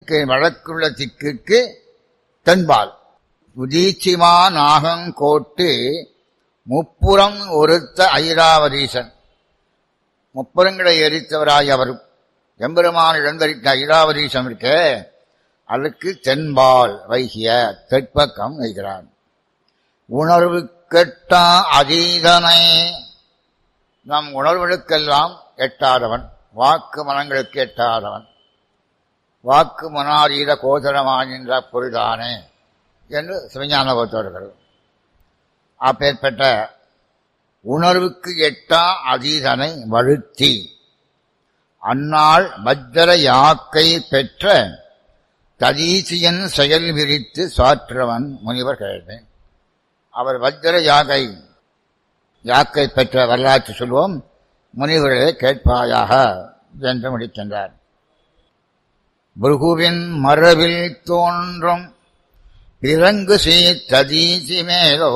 திக்கு வழக்குள்ள திக்குக்கு தென்பால் உதீச்சிமா நாகங்கோட்டு முப்புறம் ஒருத்த ஐராவதீசன் முப்புறங்களை எரித்தவராய் அவர் எம்பெருமான் இழந்தரித்த ஐராவதீசம் இருக்க அதுக்கு தென்பால் வைகிய தெற்பக்கம் வைக்கிறான் உணர்வு கெட்டா அதீதனை நம் உணர்வுகளுக்கெல்லாம் எட்டாதவன் வாக்கு மனங்களுக்கு எட்டாதவன் வாக்கு மனாரீத கோதரமாகின்ற பொருள்தானே என்று சிவஞான போத்தவர்கள் அப்பேற்பட்ட உணர்வுக்கு எட்டா அதீதனை வழுத்தி அந்நாள் வஜ்ர யாக்கை பெற்ற ததீசியன் செயல் விரித்து சாற்றவன் முனிவர் கேள்வி அவர் வஜ்ர யாகை யாக்கை பெற்ற வரலாற்று சொல்வோம் முனிவர்களே கேட்பாயாக என்று முடிக்கின்றார் புருகுவின் மரபில் தோன்றும் பிறங்கு சீத்ததீசி மேலோ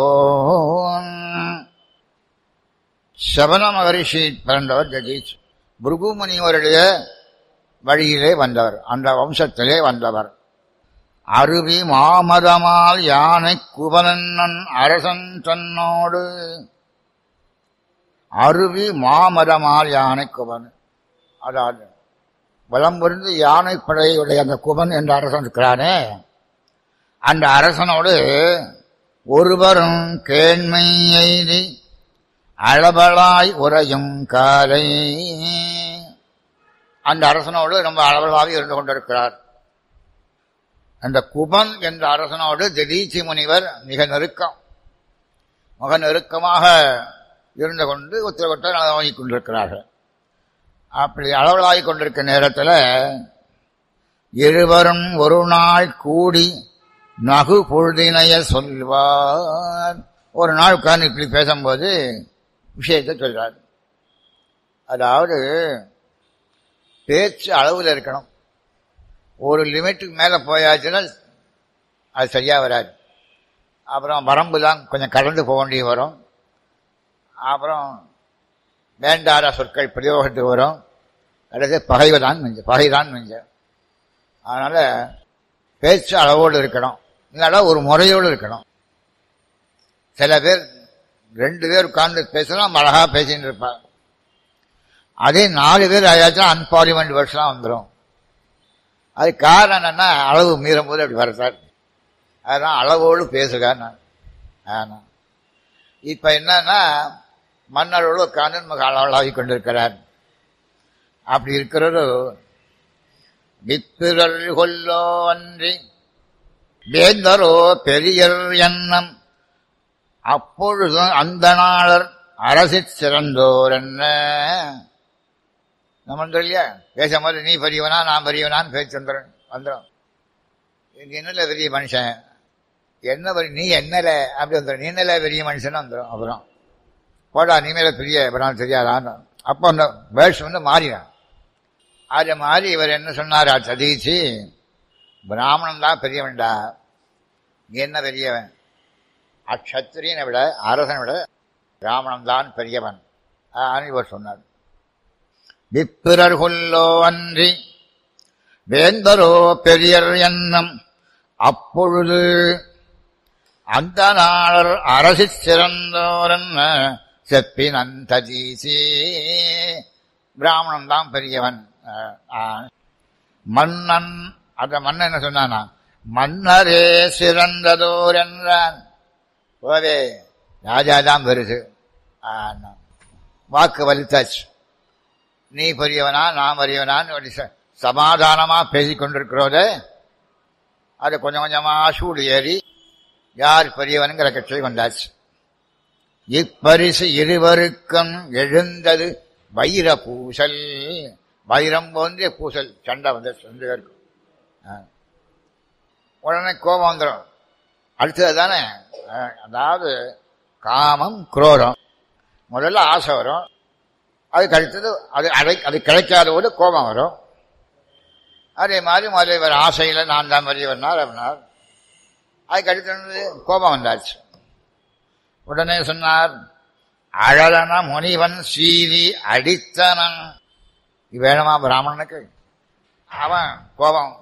சபன மகரிஷி பிறந்தவர் ஜதீஷ் புருகு முனிவருடைய வழியிலே வந்தவர் அந்த வம்சத்திலே வந்தவர் அருவி மாமதமால் யானை குவலன்னன் அரசன் தன்னோடு அருவி மாமதமால் யானை குவன் அதாவது வலம் புரிந்து யானை படையுடைய அந்த குவன் என்ற அரசன் இருக்கிறானே அந்த அரசனோடு ஒருவரும் கேண்மை எய்தி அளவலாய் உறையும் காலை அந்த அரசனோடு ரொம்ப அளவலாக இருந்து கொண்டிருக்கிறார் அந்த குபன் என்ற அரசனோடு திடீச்சி முனிவர் மிக நெருக்கம் மிக நெருக்கமாக இருந்து கொண்டு உத்தரவட்ட நலவாங்கிக் கொண்டிருக்கிறார்கள் அப்படி அளவலாகிக் கொண்டிருக்க நேரத்தில் இருவரும் ஒரு நாள் கூடி நகு பொழுதினைய சொல்வார் ஒரு நாள் உட்கார்ந்து இப்படி பேசும்போது விஷயத்தை சொல்றார் அதாவது பேச்சு அளவில் இருக்கணும் ஒரு லிமிட்டுக்கு மேலே போயாச்சுன்னா அது சரியாக வராது அப்புறம் வரம்புலாம் கொஞ்சம் கடந்து போக வேண்டிய வரும் அப்புறம் வேண்டாத சொற்கள் பிரயோகத்துக்கு வரும் அல்லது பகைவதான் மிஞ்ச பகைதான் மிஞ்ச அதனால் பேச்சு அளவோடு இருக்கணும் இல்லைனா ஒரு முறையோடு இருக்கணும் சில பேர் ரெண்டு பேர் உட்கார்ந்து பேசலாம் அழகாக பேசின்னு இருப்பாங்க அதே நாலு பேர் ஆயாச்சும் அன்பார்லிமெண்ட் வேர்ட்ஸ்லாம் வந்துடும் அது காரணம் என்னன்னா அளவு மீறும் போது அப்படி வரத்தார் அதுதான் அளவோடு பேசுகான்னு ஆனா இப்ப என்னன்னா மன்னரோடு உட்கார்ந்து நமக்கு அளவலாகி கொண்டிருக்கிறார் அப்படி இருக்கிறது வித்திரல் கொல்லோ அன்றி வேந்தரோ பெரியர் எண்ணம் அப்பொழுதும் அந்த நாளர் அரசு சிறந்தோர் என்ன நம்ம இல்லையா பேசும்போது நீ பெரியவனா நான் பெரியவனான்னு பேச்சு வந்துடும் வந்துடும் இது என்னல பெரிய மனுஷன் என்ன பெரிய நீ என்னல அப்படி வந்துடும் நீ என்னல பெரிய மனுஷன் வந்துடும் அப்புறம் போடா நீ மேல பெரிய அப்புறம் தெரியாதான்னு அப்போ அந்த வேர்ட்ஸ் வந்து மாறிடும் அது மாதிரி இவர் என்ன சொன்னாரா சதீச்சு பிராமணன் தான் பெரியவன்டா நீ என்ன பெரியவன் அக்ஷத்திரியனை விட அரசனை விட பிராமணன் தான் பெரியவன் இவர் சொன்னார் விப்பிரர் கொல்லோ அன்றி வேந்தரோ பெரியர் எண்ணம் அப்பொழுது அந்த நாளர் அரசு சிறந்தோரன் செப்பின் அந்த ஜீசி பிராமணன் தான் பெரியவன் மன்னன் அந்த மன்னன் என்ன சொன்னானா மன்னரே சிறந்ததோர் என்றான் போதே ராஜா தான் பெருசு வாக்கு வலித்தாச்சு நீ பெரியவனா நான் பெரியவனான்னு சமாதானமா பேசிக் கொண்டிருக்கிறோதே அது கொஞ்சம் கொஞ்சமா சூடு ஏறி யார் பெரியவனுங்கிற கட்சி வந்தாச்சு இப்பரிசு இருவருக்கும் எழுந்தது வைர பூசல் வைரம் போன்ற பூசல் சண்டை வந்து ரெண்டு பேருக்கும் உடனே கோபம் வந்துடும் அடுத்தது தானே அதாவது காமம் குரோரம் முதல்ல ஆசை வரும் அதுக்கு அடுத்தது அது அதை அது கிடைக்காதோடு கோபம் வரும் அதே மாதிரி முதல்ல இவர் ஆசையில் நான் தான் பெரியவர்னார் அப்படின்னார் அதுக்கு அடுத்தது கோபம் வந்தாச்சு உடனே சொன்னார் அழலன முனிவன் சீலி அடித்தனன் வேணுமா பிராமணனுக்கு அவன் கோபம்